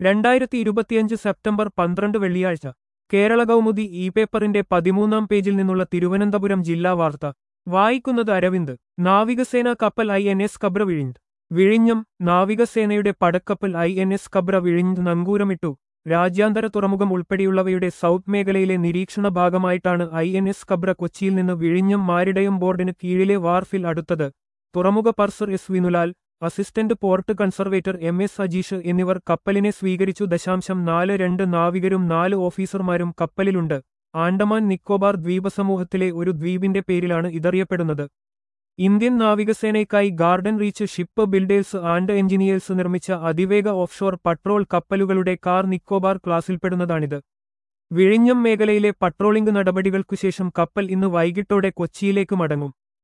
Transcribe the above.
രണ്ടായിരത്തി ഇരുപത്തിയഞ്ച് സെപ്റ്റംബർ പന്ത്രണ്ട് വെള്ളിയാഴ്ച കേരള കൗമുദി ഇ പേപ്പറിന്റെ പതിമൂന്നാം പേജിൽ നിന്നുള്ള തിരുവനന്തപുരം ജില്ലാ വാർത്ത വായിക്കുന്നത് അരവിന്ദ് നാവികസേന കപ്പൽ ഐ എൻ എസ് കബ്ര വിഴിഞ്ഞ് വിഴിഞ്ഞം നാവികസേനയുടെ പടക്കപ്പൽ ഐ എൻ എസ് കബ്ര വിഴിഞ്ഞ് നങ്കൂരമിട്ടു രാജ്യാന്തര തുറമുഖം ഉൾപ്പെടെയുള്ളവയുടെ സൗത്ത് മേഖലയിലെ നിരീക്ഷണ ഭാഗമായിട്ടാണ് ഐ എൻ എസ് കബ്ര കൊച്ചിയിൽ നിന്ന് വിഴിഞ്ഞം മാരിടയം ബോർഡിന് കീഴിലെ വാർഫിൽ അടുത്തത് തുറമുഖ purser S Vinulal assistant port conservator M S Ajeesh എന്നിവർ കപ്പലിനെ സ്വീകരിച്ചു ദശാംശം നാല് രണ്ട് നാവികരും നാല് ഓഫീസർമാരും കപ്പലിലുണ്ട് ആൻഡമാൻ നിക്കോബാർ ദ്വീപസമൂഹത്തിലെ ഒരു ദ്വീപിന്റെ പേരിലാണ് ഇതറിയപ്പെടുന്നത് ഇന്ത്യൻ നാവികസേനയ്ക്കായി garden reach ship builders and engineers നിർമ്മിച്ച അതിവേഗ ഓഫ്ഷോർ പട്രോൾ കപ്പലുകളുടെ കാർ നിക്കോബാർ ക്ലാസിൽപ്പെടുന്നതാണിത് വിഴിഞ്ഞം മേഖലയിലെ പട്രോളിംഗ് നടപടികൾക്കുശേഷം കപ്പൽ ഇന്ന് വൈകിട്ടോടെ കൊച്ചിയിലേക്ക് മടങ്ങും